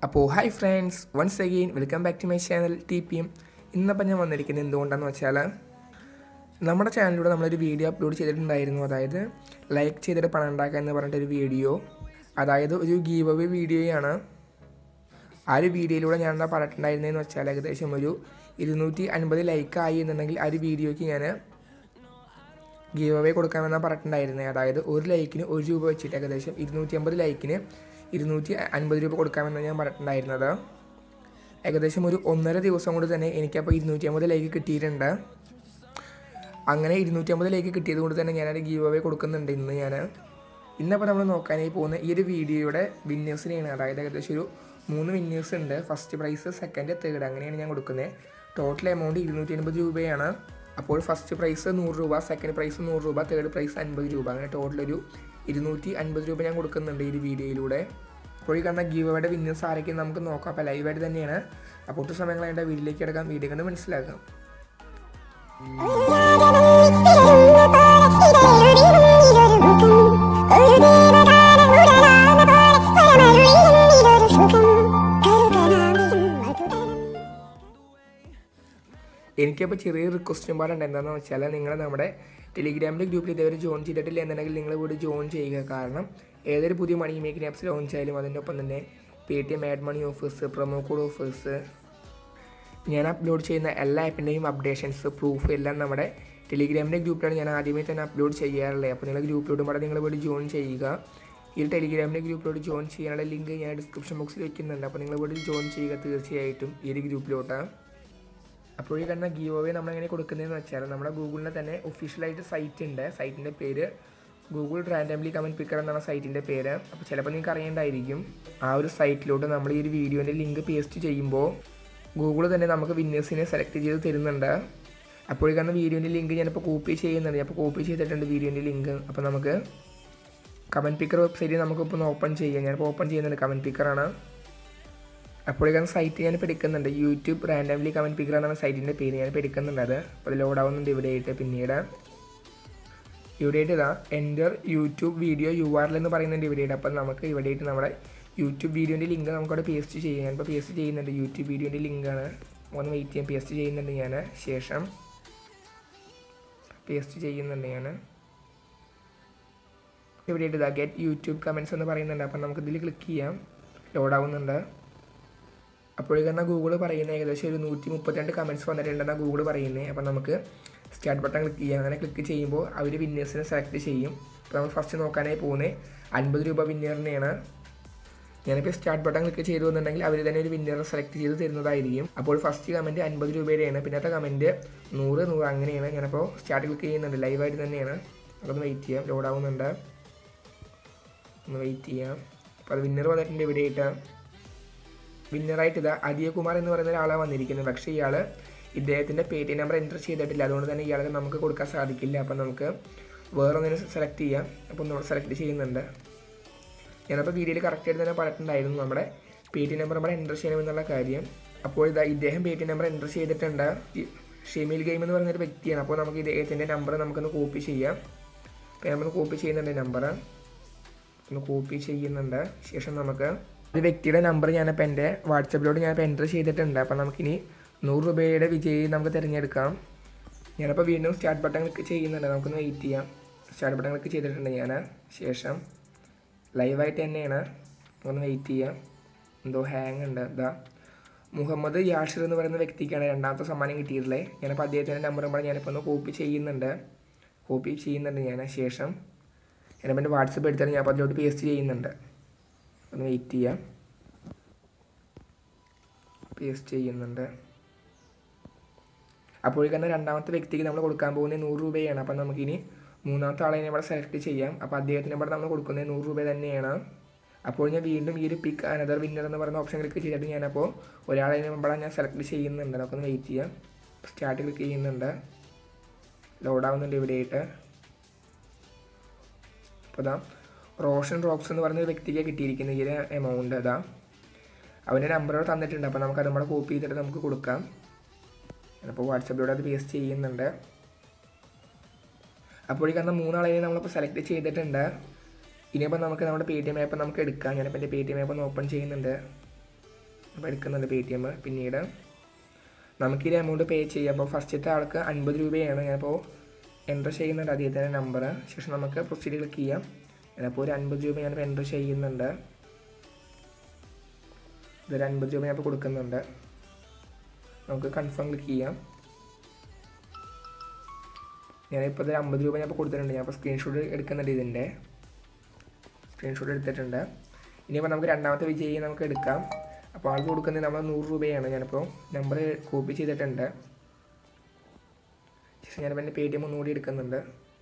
അപ്പോൾ hi friends once again welcome back to my channel T P M ഇന്നിപ്പോൾ ഞാൻ വന്നിരിക്കുന്നത് എന്തുകൊണ്ടാണെന്ന് വെച്ചാൽ നമ്മുടെ ചാനലിലൂടെ നമ്മളൊരു വീഡിയോ അപ്ലോഡ് ചെയ്തിട്ടുണ്ടായിരുന്നു അതായത് ലൈക്ക് ചെയ്തിട്ട് പണം ഉണ്ടാക്കുക എന്ന് പറഞ്ഞിട്ടൊരു വീഡിയോ അതായത് ഒരു ഗീവ് അവേ വീഡിയോയാണ് ആ ഒരു വീഡിയോയിലൂടെ ഞാൻ എന്താ പറഞ്ഞിട്ടുണ്ടായിരുന്നതെന്ന് വെച്ചാൽ ഏകദേശം ഒരു ഇരുന്നൂറ്റി അൻപത് ലൈക്ക് ആയി എന്നുണ്ടെങ്കിൽ ആ ഒരു വീഡിയോയ്ക്ക് ഞാൻ ഗീവ് അവേ കൊടുക്കാമെന്നാണ് പറഞ്ഞിട്ടുണ്ടായിരുന്നത് അതായത് ഒരു ലൈക്കിന് ഒരു രൂപ വെച്ചിട്ട് ഏകദേശം ഇരുന്നൂറ്റി അമ്പത് ലൈക്കിന് ഇരുന്നൂറ്റി അൻപത് രൂപ കൊടുക്കാമെന്നാണ് ഞാൻ പറഞ്ഞിട്ടുണ്ടായിരുന്നത് ഏകദേശം ഒരു ഒന്നര ദിവസം കൊണ്ട് തന്നെ എനിക്കപ്പോൾ ഇരുന്നൂറ്റി അമ്പത് ലൈക്ക് കിട്ടിയിട്ടുണ്ട് അങ്ങനെ ഇരുന്നൂറ്റി അമ്പത് ലൈക്ക് കിട്ടിയത് കൊണ്ട് തന്നെ ഞാനൊരു ഗീവ് അവേ കൊടുക്കുന്നുണ്ട് ഇന്ന് ഞാൻ ഇന്നപ്പോൾ നമ്മൾ നോക്കാനായി പോകുന്ന ഈ ഒരു വീഡിയോയുടെ വിന്നേഴ്സിനെയാണ് അതായത് ഏകദേശം ഒരു മൂന്ന് വിന്നേഴ്സ് ഉണ്ട് ഫസ്റ്റ് പ്രൈസ് സെക്കൻഡ് തേർഡ് അങ്ങനെയാണ് ഞാൻ കൊടുക്കുന്നത് ടോട്ടൽ എമൗണ്ട് ഇരുന്നൂറ്റി അൻപത് രൂപയാണ് അപ്പോൾ ഫസ്റ്റ് പ്രൈസ് നൂറ് രൂപ സെക്കൻഡ് പ്രൈസ് നൂറ് രൂപ തേർഡ് പ്രൈസ് അൻപത് രൂപ അങ്ങനെ ടോട്ടൽ ഒരു ഇരുന്നൂറ്റി അൻപത് രൂപ ഞാൻ കൊടുക്കുന്നുണ്ട് ഈ ഒരു വീഡിയോയിലൂടെ അപ്പോൾ ഈ കണ്ട ഗീവ് അവയുടെ വിന്നേഴ്സ് ആരൊക്കെയും നമുക്ക് നോക്കാം അപ്പോൾ ലൈവായിട്ട് തന്നെയാണ് അപ്പോൾ ഒട്ടും സമയങ്ങളായിട്ട് വീട്ടിലേക്ക് കിടക്കാം വീഡിയോ കണ്ട് മനസ്സിലാക്കാം എനിക്കപ്പോൾ ചെറിയ റിക്വസ്റ്റും പാടുണ്ട് എന്താണെന്ന് വെച്ചാൽ നിങ്ങൾ നമ്മുടെ ടെലിഗ്രാമിൻ്റെ ഗ്രൂപ്പിൽ ഇതേവരെ ജോയിൻ ചെയ്തിട്ടില്ല എന്നുണ്ടെങ്കിൽ നിങ്ങൾ ഇവിടെ ജോയിൻ ചെയ്യുക കാരണം ഏതൊരു പുതിയ മണി മേക്കിംഗ് ആപ്സ് ലോഞ്ച് ആയാലും അതിൻ്റെ ഒപ്പം തന്നെ Paytm add money offers promo code offers ഞാൻ അപ്ലോഡ് ചെയ്യുന്ന എല്ലാ ആപ്പിൻ്റെയും അപ്ഡേഷൻസ് പ്രൂഫ് എല്ലാം നമ്മുടെ ടെലിഗ്രാമിൻ്റെ ഗ്രൂപ്പിലാണ് ഞാൻ ആദ്യമേ തന്നെ അപ്ലോഡ് ചെയ്യാറുള്ളത് അപ്പോൾ നിങ്ങൾ ഗ്രൂപ്പിലോട്ട് പാടെ നിങ്ങൾ ഇവിടെ ജോയിൻ ചെയ്യുക ഈ ടെലിഗ്രാമിൻ്റെ ഗ്രൂപ്പിലോട്ട് ജോയിൻ ചെയ്യാനുള്ള ലിങ്ക് ഞാൻ ഡിസ്ക്രിപ്ഷൻ ബോക്സിൽ വെക്കുന്നുണ്ട് അപ്പോൾ നിങ്ങൾ ഇവിടെ ജോയിൻ ചെയ്യുക തീർച്ചയായിട്ടും ഈ ഒരു ഗ്രൂപ്പിലോട്ട് അപ്പോൾ ഈ കണ്ട ഗീവ് അവേ നമ്മളെങ്ങനെ കൊടുക്കുന്നതെന്ന് വെച്ചാൽ നമ്മുടെ ഗൂഗിളിൻ്റെ തന്നെ ഒഫീഷ്യലായിട്ട് സൈറ്റ് ഉണ്ട് സൈറ്റിൻ്റെ പേര് ഗൂഗിൾ റാൻഡംലി കമൻറ്റ് പിക്കർ എന്നാണ് സൈറ്റിൻ്റെ പേര് അപ്പോൾ ചിലപ്പോൾ നിങ്ങൾക്ക് അറിയേണ്ടായിരിക്കും ആ ഒരു സൈറ്റിലോട്ട് നമ്മൾ ഈ ഒരു വീഡിയോൻ്റെ ലിങ്ക് പേസ്റ്റ് ചെയ്യുമ്പോൾ ഗൂഗിൾ തന്നെ നമുക്ക് വിന്നേഴ്സിനെ സെലക്ട് ചെയ്ത് തരുന്നുണ്ട് അപ്പോൾ ഈ കാണുന്ന വീഡിയോൻ്റെ ലിങ്ക് ഞാനിപ്പോൾ കോപ്പി ചെയ്യുന്നുണ്ട് അപ്പോൾ കോപ്പി ചെയ്തിട്ടുണ്ട് വീഡിയോൻ്റെ ലിങ്ക് അപ്പോൾ നമുക്ക് കമൻറ്റ് പിക്കർ വെബ്സൈറ്റ് നമുക്കിപ്പോൾ ഒന്ന് ഓപ്പൺ ചെയ്യാം ഞാനിപ്പോൾ ഓപ്പൺ ചെയ്യുന്നുണ്ട് കമൻറ്റ് പിക്കറാണ് അപ്പോഴേക്കാണ് സൈറ്റ് ഞാൻ എടുക്കുന്നുണ്ട് യൂട്യൂബ് റാൻഡംലി കമൻറ്റ് പിക്കർ എന്നാണ് സൈറ്റിൻ്റെ പേര് ഞാൻ എടുക്കുന്നുണ്ട് അത് അപ്പോൾ അത് ലോഡ് ആവുന്നുണ്ട് ഇവിടെയായിട്ട് പിന്നീട് ഇവിടെയായിട്ട് ഇതാ enter YouTube video U R എന്ന് പറയുന്നുണ്ട് ഇവിടെയായിട്ട് അപ്പോൾ നമുക്ക് ഇവിടെയായിട്ട് നമ്മുടെ യൂട്യൂബ് വീഡിയോൻ്റെ ലിങ്ക് നമുക്കവിടെ പേസ്റ്റ് ചെയ്യാം ഞാനിപ്പോൾ പേസ്റ്റ് ചെയ്യുന്നുണ്ട് യൂട്യൂബ് വീഡിയോൻ്റെ ലിങ്കാണ് ഒന്ന് വെയിറ്റ് ചെയ്യാൻ പേസ്റ്റ് ചെയ്യുന്നുണ്ട് ഞാൻ ശേഷം പേസ്റ്റ് ചെയ്യുന്നുണ്ട് ഞാൻ ഇവിടെയായിട്ട് ഇതാ ഗെറ്റ് യൂട്യൂബ് കമൻറ്റ്സ് എന്ന് പറയുന്നുണ്ട് അപ്പം നമുക്ക് ഇതിൽ ക്ലിക്ക് ചെയ്യാം ലോഡ് ആവുന്നുണ്ട് അപ്പോഴേക്കാണ് ഗൂഗിൾ പറയുന്നത് ഏകദേശം ഒരു നൂറ്റി മുപ്പത്തിരണ്ട് കമൻറ്റ്സ് വന്നിട്ടുണ്ടെന്നാണ് ഗൂഗിൾ പറയുന്നത് അപ്പം നമുക്ക് സ്റ്റാർട്ട് ബട്ടൺ ക്ലിക്ക് ചെയ്യാം അങ്ങനെ ക്ലിക്ക് ചെയ്യുമ്പോൾ അവർ വിന്നേഴ്സിനെ സെലക്ട് ചെയ്യും അപ്പോൾ നമ്മൾ ഫസ്റ്റ് നോക്കാനായി പോകുന്നത് അൻപത് രൂപ വിന്നറിനെയാണ് ഞാനിപ്പോൾ സ്റ്റാർട്ട് ബട്ടൺ ക്ലിക്ക് ചെയ്തു എന്നുണ്ടെങ്കിൽ അവർ തന്നെ ഒരു വിന്നറെ സെലക്ട് ചെയ്ത് തരുന്നതായിരിക്കും അപ്പോൾ ഫസ്റ്റ് കമൻറ്റ് അൻപത് രൂപയുടെയാണ് പിന്നത്തെ കമൻറ്റ് നൂറ് നൂറ് അങ്ങനെയാണ് ഞാനപ്പോൾ സ്റ്റാർട്ട് ക്ലിക്ക് ചെയ്യുന്നുണ്ട് ലൈവായിട്ട് തന്നെയാണ് അതൊന്ന് വെയിറ്റ് ചെയ്യാം ലോഡ് ആവുന്നുണ്ട് ഒന്ന് വെയിറ്റ് ചെയ്യാം അപ്പോൾ അത് വിന്നർ വന്നിട്ടുണ്ട് ഇവിടെയായിട്ട് വിന്നറായിട്ട് ഇതാ അദിയകുമാർ എന്ന് പറയുന്ന ഒരാളാണ് വന്നിരിക്കുന്നത് പക്ഷേ ഇയാൾ ഇദ്ദേഹത്തിൻ്റെ പേ ടി നമ്പർ എൻ്റർ ചെയ്തിട്ടില്ല അതുകൊണ്ട് തന്നെ ഇയാൾക്ക് നമുക്ക് കൊടുക്കാൻ സാധിക്കില്ല അപ്പം നമുക്ക് വേറെ ഒന്നിനെ സെലക്ട് ചെയ്യാം അപ്പോൾ നമ്മൾ സെലക്ട് ചെയ്യുന്നുണ്ട് ഞാനപ്പോൾ വീഡിയോയിൽ കറക്റ്റായിട്ട് തന്നെ പറഞ്ഞിട്ടുണ്ടായിരുന്നു നമ്മുടെ പേ ടി നമ്പർ നമ്മൾ എൻ്റർ ചെയ്യണമെന്നുള്ള കാര്യം അപ്പോൾ ഇതാ ഇദ്ദേഹം പേ ടി നമ്പർ എൻ്റർ ചെയ്തിട്ടുണ്ട് ഷെമീൽ ഗെയിം എന്ന് പറയുന്നൊരു വ്യക്തിയാണ് അപ്പോൾ നമുക്ക് ഇദ്ദേഹത്തിൻ്റെ നമ്പർ നമുക്കൊന്ന് കോപ്പി ചെയ്യാം അപ്പോൾ നമ്മൾ കോപ്പി ചെയ്യുന്നുണ്ട് നമ്പർ ഒന്ന് കോപ്പി ചെയ്യുന്നുണ്ട് ശേഷം നമുക്ക് ഒരു വ്യക്തിയുടെ നമ്പർ ഞാനിപ്പോൾ എൻ്റെ വാട്സപ്പിലോട്ട് ഞാനിപ്പോൾ എൻ്റർ ചെയ്തിട്ടുണ്ട് അപ്പോൾ നമുക്കിനി നൂറ് രൂപയുടെ വിജയി നമുക്ക് തിരഞ്ഞെടുക്കാം ഞാനിപ്പോൾ വീണ്ടും സ്റ്റാർട്ട് ബട്ടൺ ക്ലിക്ക് ചെയ്യുന്നുണ്ട് നമുക്കൊന്ന് വെയിറ്റ് ചെയ്യാം സ്റ്റാർട്ട് ബട്ടൺ ക്ലിക്ക് ചെയ്തിട്ടുണ്ട് ഞാൻ ശേഷം ലൈവായിട്ട് തന്നെയാണ് ഒന്ന് വെയിറ്റ് ചെയ്യാം എന്തോ ഹാങ് ഉണ്ട് ഇതാ മുഹമ്മദ് യാഷിർ എന്ന് പറയുന്ന വ്യക്തിക്കാണ് രണ്ടാമത്തെ സമ്മാനം കിട്ടിയിട്ടുള്ളത് ഞാനിപ്പോൾ അദ്ദേഹത്തിൻ്റെ നമ്പർ നമ്പർ ഞാനിപ്പോൾ ഒന്ന് കോപ്പി ചെയ്യുന്നുണ്ട് കോപ്പി ചെയ്യുന്നുണ്ട് ഞാൻ ശേഷം ഞാനിപ്പോൾ എൻ്റെ വാട്സപ്പ് എടുത്തിട്ട് ഞാൻ അപ്പോൾ അതിലോട്ട് പേസ്റ്റ് ചെയ്യുന്നുണ്ട് ഒന്ന് വെയിറ്റ് ചെയ്യാം പേസ്റ്റ് ചെയ്യുന്നുണ്ട് അപ്പോഴേക്കാണ് രണ്ടാമത്തെ വ്യക്തിക്ക് നമ്മൾ കൊടുക്കാൻ പോകുന്നത് നൂറ് രൂപയാണ് അപ്പം നമുക്കിനി മൂന്നാമത്തെ ആളെ ഇവിടെ സെലക്ട് ചെയ്യാം അപ്പോൾ അദ്ദേഹത്തിന് ഇവിടെ നമ്മൾ കൊടുക്കുന്നത് നൂറ് രൂപ തന്നെയാണ് അപ്പോൾ ഞാൻ വീണ്ടും ഈ ഒരു പിക്ക് അനദർ വിന്നർ എന്ന് പറയുന്ന ഓപ്ഷൻ ക്ലിക്ക് ചെയ്തിട്ട് ഞാനപ്പോൾ ഒരാളെ ഇവിടെ ഞാൻ സെലക്ട് ചെയ്യുന്നുണ്ട് നമുക്കൊന്ന് വെയിറ്റ് ചെയ്യാം സ്റ്റാർട്ട് ക്ലിക്ക് ചെയ്യുന്നുണ്ട് ലോഡ് ആവുന്നുണ്ട് ഇവിടെയായിട്ട് അപ്പോൾ ഇതാ റോഷൻ റോക്സ് എന്ന് പറയുന്ന ഒരു വ്യക്തിക്ക് കിട്ടിയിരിക്കുന്ന ഈ ഒരു എമൗണ്ട് അതാ അവൻ്റെ നമ്പറോട് തന്നിട്ടുണ്ട് അപ്പോൾ നമുക്ക് അത് നമ്മുടെ കോപ്പി ചെയ്തിട്ട് നമുക്ക് കൊടുക്കാം അപ്പോൾ വാട്സപ്പിലൂടെ അത് പേസ്റ്റ് ചെയ്യുന്നുണ്ട് അപ്പോഴേക്കാണ് മൂന്നാളെയും നമ്മളിപ്പോൾ സെലക്ട് ചെയ്തിട്ടുണ്ട് ഇനിയിപ്പോൾ നമുക്ക് നമ്മുടെ പേ ടി എം ആപ്പ് നമുക്ക് എടുക്കാം ഞാനിപ്പോൾ എൻ്റെ പേ ടി എം ആപ്പ് ഒന്ന് ഓപ്പൺ ചെയ്യുന്നുണ്ട് അപ്പോൾ എടുക്കുന്നുണ്ട് പേ ടി എം പിന്നീട് നമുക്ക് ഈ എമൗണ്ട് പേ ചെയ്യാം അപ്പോൾ ഫസ്റ്റത്തെ ആൾക്ക് അൻപത് രൂപയാണ് ഞാനിപ്പോൾ എൻ്റർ ചെയ്യുന്നുണ്ട് അദ്ദേഹത്തിൻ്റെ നമ്പർ ശേഷം നമുക്ക് പ്രൊസീഡ് ക്ലിക്ക് ചെയ്യാം ഞാനിപ്പോൾ ഒരു അൻപത് രൂപ ഞാനിപ്പോൾ എൻ്റർ ചെയ്യുന്നുണ്ട് ഇതൊരു അൻപത് രൂപ ഞാനിപ്പോൾ കൊടുക്കുന്നുണ്ട് നമുക്ക് കൺഫേം ക്ലിക്ക് ചെയ്യാം ഞാനിപ്പോൾ ഇതൊരു അമ്പത് രൂപ ഞാനിപ്പോൾ കൊടുത്തിട്ടുണ്ട് ഞാനിപ്പോൾ സ്ക്രീൻഷോട്ട് എടുക്കുന്നുണ്ട് ഇതിൻ്റെ സ്ക്രീൻഷോട്ട് എടുത്തിട്ടുണ്ട് ഇനിയിപ്പോൾ നമുക്ക് രണ്ടാമത്തെ വിജയി നമുക്ക് എടുക്കാം അപ്പോൾ ആൾക്ക് കൊടുക്കുന്നത് നമ്മൾ നൂറ് രൂപയാണ് ഞാനിപ്പോൾ നമ്പർ കോപ്പി ചെയ്തിട്ടുണ്ട് ശേഷം ഞാനിപ്പോൾ എൻ്റെ പേ ടി എം ഒന്നുകൂടി എടുക്കുന്നുണ്ട്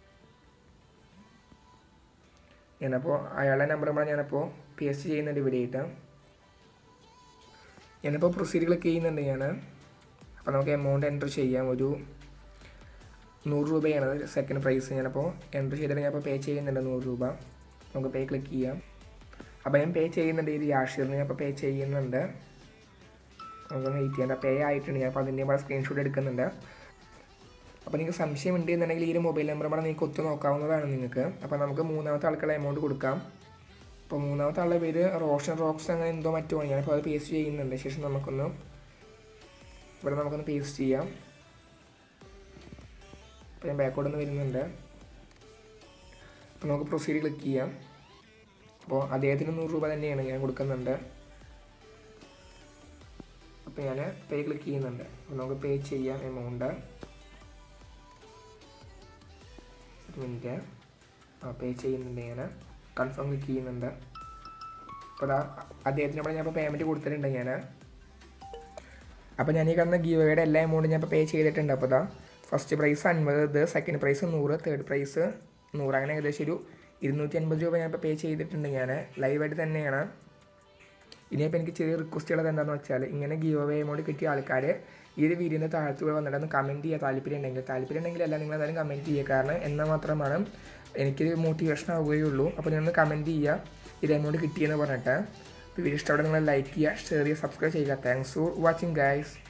ഞാനപ്പോൾ അയാളുടെ നമ്പർ നമ്മൾ ഞാനപ്പോൾ പേസ്റ്റ് ചെയ്യുന്നുണ്ട് ഇവിടെ ആയിട്ട് ഞാനിപ്പോൾ പ്രൊസീഡ് ക്ലിക്ക് ചെയ്യുന്നുണ്ട് ഞാൻ അപ്പോൾ നമുക്ക് എമൗണ്ട് എൻ്റർ ചെയ്യാം ഒരു നൂറ് രൂപയാണ് സെക്കൻഡ് പ്രൈസ് ഞാനപ്പോൾ എൻ്റർ ചെയ്തിട്ട് ഞാനിപ്പോൾ പേ ചെയ്യുന്നുണ്ട് നൂറ് രൂപ നമുക്ക് പേ ക്ലിക്ക് ചെയ്യാം അപ്പോൾ ഞാൻ പേ ചെയ്യുന്നുണ്ട് ഇത് യാഷിറിന് ഞാൻ ഇപ്പോൾ പേ ചെയ്യുന്നുണ്ട് നമുക്കൊന്ന് വെയിറ്റ് ചെയ്യേണ്ട പേ ആയിട്ടുണ്ട് ഞാൻ അപ്പോൾ അതിൻ്റെ കൂടെ സ്ക്രീൻഷോട്ട് എടുക്കുന്നുണ്ട് അപ്പോൾ നിങ്ങൾക്ക് സംശയം ഉണ്ട് എന്നുണ്ടെങ്കിൽ ഈ ഒരു മൊബൈൽ നമ്പർ കൂടെ നിങ്ങൾക്ക് ഒത്തു നോക്കാവുന്നതാണ് നിങ്ങൾക്ക് അപ്പോൾ നമുക്ക് മൂന്നാമത്തെ ആൾക്കുള്ള എമൗണ്ട് കൊടുക്കാം അപ്പോൾ മൂന്നാമത്തെ ആളുടെ പേര് റോഷൻ റോക്സ് അങ്ങനെ എന്തോ മറ്റോ ആണ് ഞാനിപ്പോൾ അത് പേസ്റ്റ് ചെയ്യുന്നുണ്ട് ശേഷം നമുക്കൊന്ന് ഇവിടെ നമുക്കൊന്ന് പേസ്റ്റ് ചെയ്യാം അപ്പോൾ ഞാൻ ബാക്കോട്ട് നിന്ന് വരുന്നുണ്ട് അപ്പോൾ നമുക്ക് പ്രൊസീഡ് ക്ലിക്ക് ചെയ്യാം അപ്പോൾ അദ്ദേഹത്തിന് നൂറ് രൂപ തന്നെയാണ് ഞാൻ കൊടുക്കുന്നുണ്ട് അപ്പോൾ ഞാൻ പേ ക്ലിക്ക് ചെയ്യുന്നുണ്ട് അപ്പോൾ നമുക്ക് പേ ചെയ്യാം എമൗണ്ട് ഒരു മിനിറ്റ് ആ പേ ചെയ്യുന്നുണ്ട് ഞാൻ കൺഫേം ക്ലിക്ക് ചെയ്യുന്നുണ്ട് അപ്പോൾ അതാ അദ്ദേഹത്തിന് ഇവിടെ ഞാൻ ഇപ്പോൾ പേയ്മെൻറ്റ് കൊടുത്തിട്ടുണ്ട് ഞാൻ അപ്പോൾ ഞാൻ ഈ കാണുന്ന ഗീവയുടെ എല്ലാ എമൗണ്ടും ഞാൻ ഇപ്പോൾ പേ ചെയ്തിട്ടുണ്ട് അപ്പോൾ അതാ ഫസ്റ്റ് പ്രൈസ് അൻപത് ഇത് സെക്കൻഡ് പ്രൈസ് നൂറ് തേർഡ് പ്രൈസ് നൂറ് അങ്ങനെ ഏകദേശം ഒരു ഇരുന്നൂറ്റി അൻപത് രൂപ ഞാൻ ഇപ്പോൾ പേ ചെയ്തിട്ടുണ്ട് ഞാൻ ലൈവായിട്ട് തന്നെയാണ് ഇനിയിപ്പോൾ എനിക്ക് ചെറിയ റിക്വസ്റ്റുള്ളത് എന്താണെന്ന് വെച്ചാൽ ഇങ്ങനെ ഗീവ് അവേ എമൗണ്ട് കിട്ടിയ ആൾക്കാർ ഈ ഒരു വീഡിയോൻ്റെ താഴത്തൂടെ വന്നിട്ട് ഒന്ന് കമൻറ്റ് ചെയ്യുക താല്പര്യം ഉണ്ടെങ്കിൽ താല്പര്യം ഉണ്ടെങ്കിൽ അല്ല നിങ്ങൾ എന്തായാലും കമൻറ്റ് ചെയ്യുക കാരണം എന്നാൽ മാത്രമാണ് എനിക്കൊരു മോട്ടിവേഷൻ ആവുകയുള്ളൂ അപ്പോൾ നിങ്ങളൊന്ന് കമൻറ്റ് ചെയ്യുക ഇത് എമൗണ്ട് കിട്ടിയെന്ന് പറഞ്ഞിട്ട് വീഡിയോ ഇഷ്ടത്തോടെ നിങ്ങൾ ലൈക്ക് ചെയ്യുക ഷെയർ ചെയ്യുക സബ്സ്ക്രൈബ് ചെയ്യുക താങ്ക്സ് ഫോർ വാച്ചിങ് ഗൈസ്